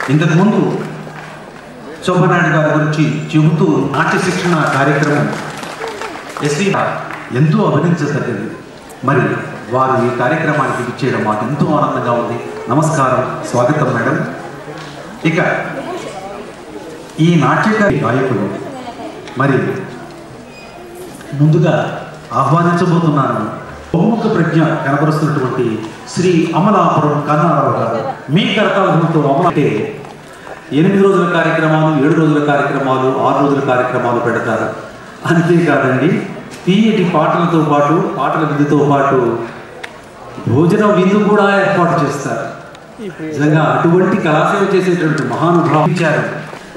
ఇంతకుముందు శోభనాయుడు గారి గురించి చెబుతూ నాట్య శిక్షణ కార్యక్రమం ఎస్వి ఎంతో అభినందించదగ్గది మరి వారు ఈ కార్యక్రమానికి ఇచ్చేయడం మాకు ఎంతో ఆనందంగా ఉంది నమస్కారం స్వాగతం మేడం ఇక ఈ నాట్యకారి గాయకుడు మరి ముందుగా ఆహ్వానించబోతున్నాను బహుముఖ ప్రజ్ఞ కనబరుస్తున్నటువంటి శ్రీ అమలాపురం కన్నారావు గారు మీ కరతాళంతో అమల అంటే ఎనిమిది రోజుల కార్యక్రమాలు ఏడు రోజుల కార్యక్రమాలు ఆరు రోజుల కార్యక్రమాలు పెడతారు అంతేకాదండి తీయటి పాటలతో పాటు పాటల విధితో పాటు భోజన విందు కూడా ఏర్పాటు చేస్తారు నిజంగా అటువంటి కళాసేవ చేసేటువంటి మహానుభావం ఇచ్చారు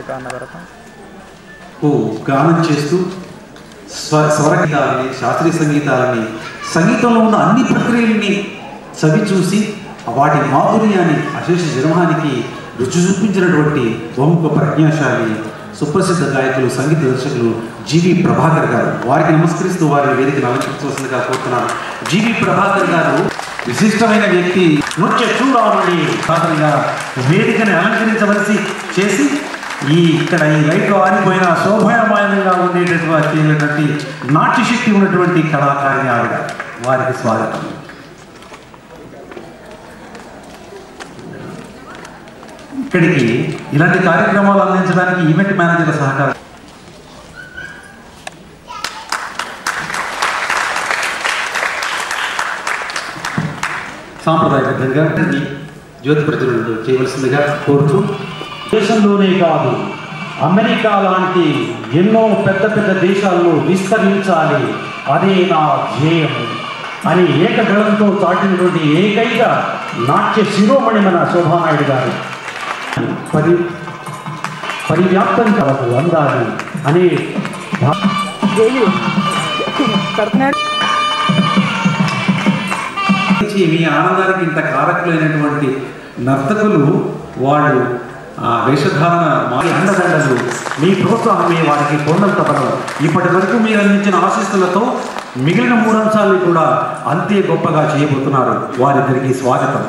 ఓ గానం చేస్తూ స్వ స్వరగీతాలని శాస్త్రీయ సంగీతాలని సంగీతంలో ఉన్న అన్ని ప్రక్రియల్ని చవి చూసి వాటి మాధుర్యాన్ని అశేష జన్మానికి రుచి చూపించినటువంటి బహుముఖ ప్రజ్ఞాశాలి సుప్రసిద్ధ గాయకులు సంగీత దర్శకులు జీవి ప్రభాకర్ గారు వారికి నమస్కరిస్తూ వారి వేదికను అలంకరించవలసిందిగా కోరుతున్నాను జీవి ప్రభాకర్ గారు విశిష్టమైన వ్యక్తి నృత్య చూడమని సాధారణంగా వేదికని అలంకరించవలసి చేసి ఈ ఇక్కడ ఈ లైట్లో ఆరిపోయిన శోభాయమానంగా ఉండేటటువంటి నాట్య శక్తి ఉన్నటువంటి కళాకారిణి ఆవిడ వారికి స్వాగతం ఇక్కడికి ఇలాంటి కార్యక్రమాలు అందించడానికి ఈవెంట్ మేనేజర్ల సహకారం సాంప్రదాయబద్ధంగా జ్యోతి ప్రజలు చేయవలసిందిగా కోరుతూ దేశంలోనే కాదు అమెరికా లాంటి ఎన్నో పెద్ద పెద్ద దేశాల్లో విస్తరించాలి అదే నా ధ్యేయం అని ఏకగళంతో చాటినటువంటి ఏకైక నాట్య శిరోమణి మన శోభానాయుడు గారు పరి పరివ్యాప్తం కావకు అందాలి అనే భా- నుంచి మీ ఆనందానికి ఇంత కారకులైనటువంటి నర్తకులు వాళ్ళు ఆ వేషధారణ మారి అండదండలు మీ ప్రోత్సాహమే వారికి కొండంత బలం ఇప్పటి వరకు మీరు అందించిన ఆశీస్సులతో మిగిలిన మూడు అంశాలను కూడా అంతే గొప్పగా చేయబోతున్నారు వారిద్దరికీ స్వాగతం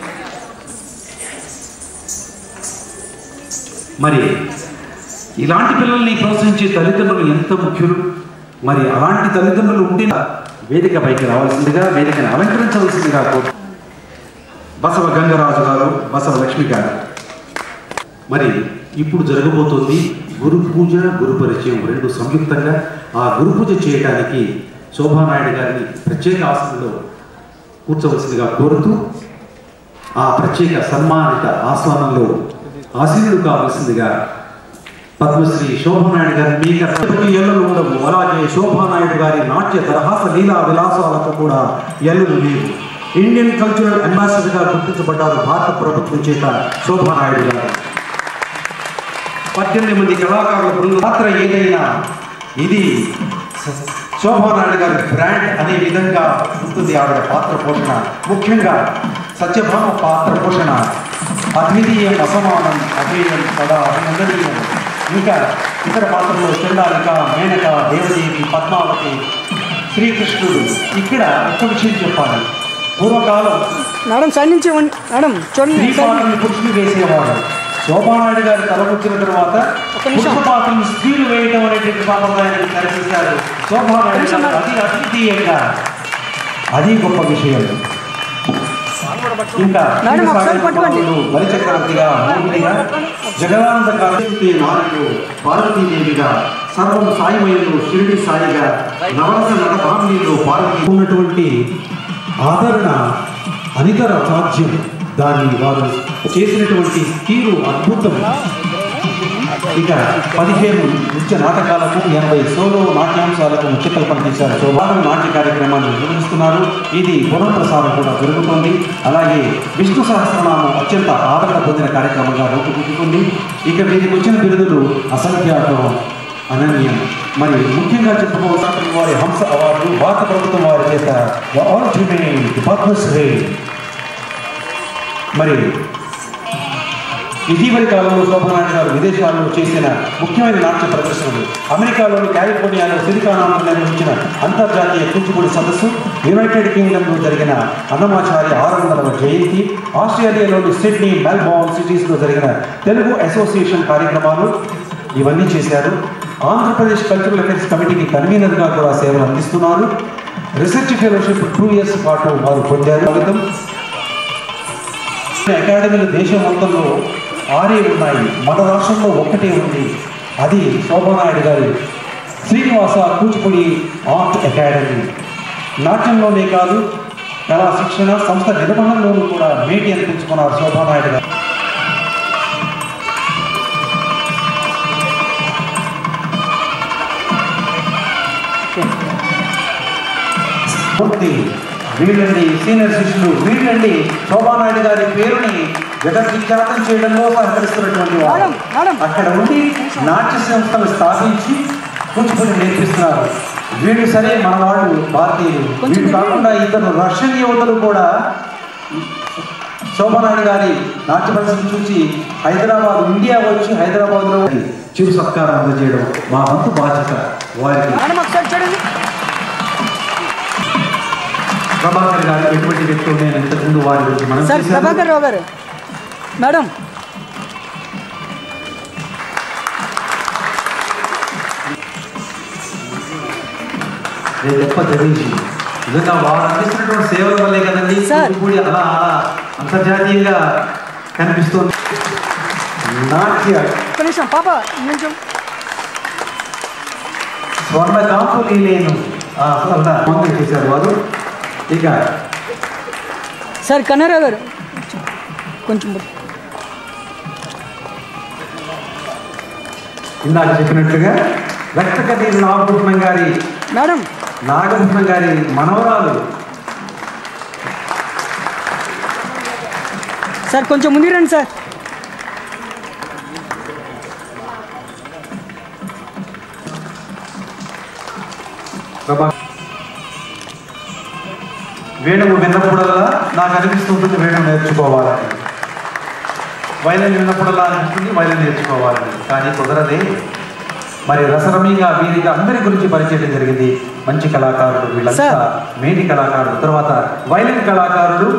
మరి ఇలాంటి పిల్లల్ని ప్రోత్సహించే తల్లిదండ్రులు ఎంత ముఖ్యులు మరి అలాంటి తల్లిదండ్రులు ఉండిన వేదికపైకి రావాల్సిందిగా వేదికను అలంకరించవలసిందిగా కోరు బసవ గంగరాజు గారు బసవ లక్ష్మి గారు మరి ఇప్పుడు జరగబోతోంది గురు పూజ గురు పరిచయం రెండు సంయుక్తంగా ఆ గురు పూజ చేయడానికి శోభానాయుడు గారిని ప్రత్యేక ఆసనంలో కూర్చోవలసిందిగా కోరుతూ ఆ ప్రత్యేక సన్మానిత ఆసనంలో ఆశీనుడు కావలసిందిగా పద్మశ్రీ శోభనాయుడు గారి మీ ప్రతి ఎల్లులు ఉండవు అలాగే శోభానాయుడు గారి నాట్య తరహాస లీలా విలాసాలకు కూడా ఎల్లులు లేవు ఇండియన్ కల్చరల్ అంబాసిడర్గా గుర్తించబడ్డారు భారత ప్రభుత్వం చేత శోభానాయుడు గారు పద్దెనిమిది మంది కళాకారుల బృందం పాత్ర ఏదైనా ఇది శోభానాయుడు గారి బ్రాండ్ అనే విధంగా ఉంటుంది ఆవిడ పాత్ర పోషణ ముఖ్యంగా సత్యభామ పాత్ర పోషణ అద్వితీయం అసమానం అజేయం సదా అభినందనీయం ఇంకా ఇతర పాత్రలో చండాలిక మేనక దేవదేవి పద్మావతి శ్రీకృష్ణుడు ఇక్కడ ఒక్క విషయం చెప్పాలి పూర్వకాలం మేడం సైడ్ నుంచి ఇవ్వండి. మేడం చూడండి స్త్రీ సైడ్ పాత్రలు పురుషులు వేసేవాడు శోభానాయుడు గారు తలకొచ్చిన తర్వాత ఒక్క నిమిషం. పురుష పాత్రలు స్త్రీలు వేయడం అనేటువంటి సాంప్రదాయాన్ని కనిపిస్తారు శోభానాయుడు నిమిషం గారు అది అద్వితీయంగా అది గొప్ప విషయం ఇంకా మేడం, ఒకసారి పట్టుకోండి. బలి చక్రవర్తిగా మోహినిగా జగదానంద కాలే నాలుగు పార్వతీదేవిగా సర్వం సాయిమయులు షిరిడి సాయిగా నవరస నటభామినిలో పార్వతీ ఉన్నటువంటి ఆదరణ అనితర సాధ్యం దాన్ని వారు చేసినటువంటి తీరు అద్భుతం ఇక పదిహేను నృత్య నాటకాలకు ఎనభై సోలో నాట్యాంశాలకు ముఖ్య కల్పన చేశారు సోమానం నాట్య కార్యక్రమాన్ని నిర్వహిస్తున్నారు ఇది పునఃప్రసారం కూడా జరుగుతోంది అలాగే విష్ణు సహస్రనామం అత్యంత ఆదరణ పొందిన కార్యక్రమంగా రూపుదిద్దుకుంది ఇక వీరికి వచ్చిన బిరుదులు అసంఖ్యాకం అనన్యం మరి ముఖ్యంగా చెప్పుకోవాల్సిన వారి హంస అవార్డు భారత ప్రభుత్వం వారి చేత అల్టిమేట్ పద్మశ్రీ మరి ఇటీవలి కాలంలో శోభనాయుడు గారు విదేశాల్లో చేసిన ముఖ్యమైన నాట్య ప్రదర్శనలు అమెరికాలోని కాలిఫోర్నియాలో సిలికానాలో నిర్వహించిన అంతర్జాతీయ కూచిపూడి సదస్సు యునైటెడ్ కింగ్డమ్లో జరిగిన అన్నమాచార్య ఆరు వందల జయంతి ఆస్ట్రేలియాలోని సిడ్నీ మెల్బోర్న్ సిటీస్లో జరిగిన తెలుగు అసోసియేషన్ కార్యక్రమాలు ఇవన్నీ చేశారు ఆంధ్రప్రదేశ్ కల్చరల్ అఫేర్స్ కమిటీకి కన్వీనర్గా కూడా సేవలు అందిస్తున్నారు రీసెర్చ్ ఫెలోషిప్ టూ ఇయర్స్ పాటు వారు పొందారు స్వాగతం అకాడమీలు దేశం మొత్తంలో ఆరే ఉన్నాయి మన రాష్ట్రంలో ఒక్కటే ఉంది అది శోభానాయుడు గారి శ్రీనివాస కూచిపూడి ఆర్ట్ అకాడమీ నాట్యంలోనే కాదు కళా శిక్షణ సంస్థ నిర్వహణలోనూ కూడా మేటి అనిపించుకున్నారు శోభానాయుడు గారు పూర్తి వీళ్ళండి సీనియర్ శిష్యులు వీళ్ళండి శోభానాయుడు గారి పేరుని జగద్విఖ్యాతం చేయడంలో సహకరిస్తున్నటువంటి వారు మేడం, మేడం. అక్కడ ఉండి నాట్య సంస్థలు స్థాపించి కూచిపూడి నేర్పిస్తున్నారు వీళ్ళు సరే మన వాళ్ళు భారతీయులు కొంచెం వీళ్ళు కాకుండా ఇతను రష్యన్ యువతలు కూడా శోభనాయుడు గారి నాట్య ప్రదర్శన చూసి హైదరాబాద్ ఇండియా వచ్చి హైదరాబాద్లో చిరు సత్కారం అందజేయడం మా వంతు బాధ్యత వారికి మేడం ఒకసారి చూడండి ప్రభాకర్ గారు ఎటువంటి వ్యక్తులు నేను ఇంతకుముందు వారి గురించి మనం సార్ చేశాము. ప్రభాకర్ రావు గారు మేడం నేను గొప్ప జగదీష్ నిజంగా వారు అందిస్తున్నటువంటి సేవల వల్లే కదండి సార్. కూచిపూడి అలా అలా అంతర్జాతీయంగా కనిపిస్తుంది నాట్య ఒక్క నిమిషం పాప కొంచెం స్వర్ణ కాంపు లీలేను ఆ, స్వర్ణ పొంది చేశారు వారు ఇక సార్ కన్నారావు గారు కొంచెం ఇందాక చెప్పినట్లుగా రక్తకటి నాగభూషణం గారి మేడం నాగభూషణం గారి మనవరాలు సార్ కొంచెం ముందు రండి సార్ ప్రభా వేణువు విన్నప్పుడల్లా నాకు అనిపిస్తుంటుంది వేణువు నేర్చుకోవాలని వైలెన్ విన్నప్పుడల్లా అనిపిస్తుంది వైలెన్ నేర్చుకోవాలని కానీ కుదరదే మరి రసరమీగా వీరికి అందరి గురించి పరిచయం జరిగింది మంచి కళాకారులు వీళ్ళంతా సార్. మేటి కళాకారులు తర్వాత వైలెన్ కళాకారులు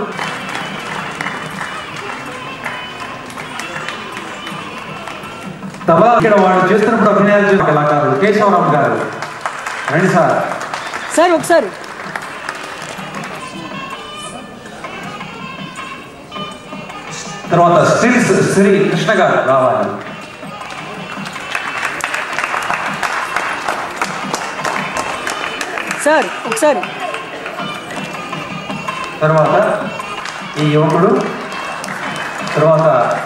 తబలా ఇక్కడ వాళ్ళు చేస్తున్నప్పుడు అభినయాలు చేసే కళాకారులు కేశవరావు గారు రండి సార్ సార్ ఒకసారి తర్వాత శ్రీ శ్రీ కృష్ణ గారు రావాలి సార్ ఒకసారి తర్వాత ఈ యువకుడు తర్వాత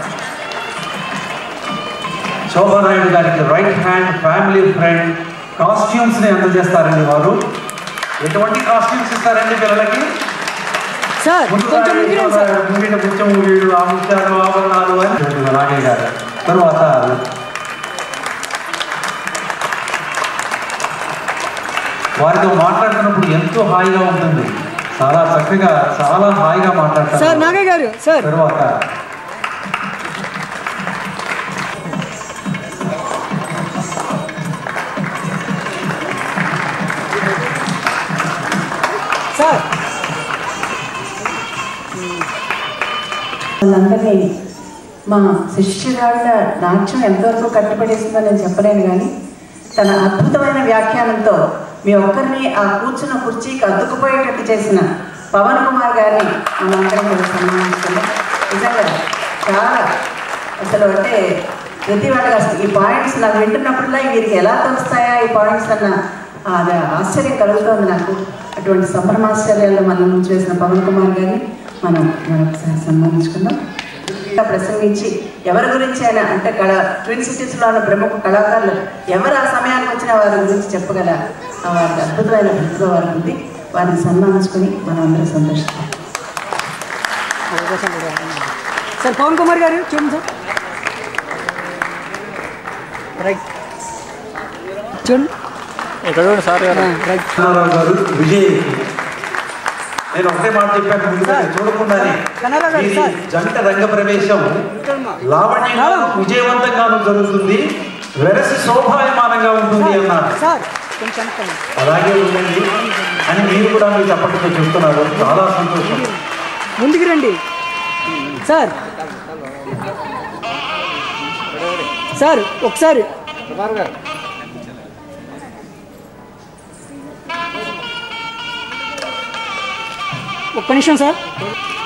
శోభానాయుడు గారికి right hand family friend costumes ని అందజేస్తారండి వారు ఎటువంటి కాస్ట్యూమ్స్ ఇస్తారండి పిల్లలకి సార్ కొంచెం ముందు రండి సార్ ముంగిట ముత్యము వీడు ఆ ముత్యాలు ఆభరణాలు అని అలాగే గారు తర్వాత వారితో మాట్లాడుతున్నప్పుడు ఎంతో హాయిగా ఉంటుంది చాలా చక్కగా చాలా హాయిగా సార్ మాట్లాడతారు నాగయ్య గారు సార్ తర్వాత సార్ వాళ్ళందరినీ మా శిష్యురాళ్ళ నాట్యం ఎంతవరకు కట్టుబడేసిందో నేను చెప్పలేను కానీ తన అద్భుతమైన వ్యాఖ్యానంతో మీ ఒక్కరిని ఆ కూర్చున్న కుర్చీకి అద్దుకుపోయేటట్టు చేసిన పవన్ కుమార్ గారిని మనందరం కూడా సన్మానిస్తున్నాం నిజంగా చాలా అసలు అంటే ప్రతి వాళ్ళకి అసలు ఈ పాయింట్స్ నాకు వింటున్నప్పుడల్లా వీరికి ఎలా తోస్తాయా ఈ పాయింట్స్ అన్న అది ఆశ్చర్యం కలుగుతోంది నాకు అటువంటి సంభ్రమాశ్చర్యాల్లో మనం ముందు వేసిన పవన్ కుమార్ గారిని మనం మరొకసారి సన్మానించుకుందాం ఇంకా ప్రసంగించి ఎవరి గురించి అయినా అంటే కళ ట్విన్ సిటీస్లో ఉన్న ప్రముఖ కళాకారులు ఎవరు ఆ సమయానికి వచ్చిన వారి గురించి చెప్పగల ఆ వారికి అద్భుతమైన ప్రతిభ వారికి ఉంది వారిని సన్మానించుకొని మనం అందరం సంతోషిస్తాం సార్ పవన్ కుమార్ గారు చూడండి సార్ రైట్ చూడండి ఇక్కడ చూడండి సార్ గారు రైట్ కృష్ణారావు గారు విజయ్ నేను ఒకటే మాట చెప్పాను ముందుగా సార్. చూడకుండానే కన్నడ గారు, ఇది సార్. జంట రంగ ప్రవేశం లావణ్యంగా విజయవంతంగాను జరుగుతుంది వెరసి శోభాయమానంగా ఉంటుంది అన్నారు సార్ కొంచెం వెనక్కి అలాగే ఉండండి అని మీరు కూడా మీరు చప్పటితో చెప్తున్నారు చాలా సంతోషం ముందుకు రండి సార్ సార్ ఒకసారి ఒక్క నిమిషం సార్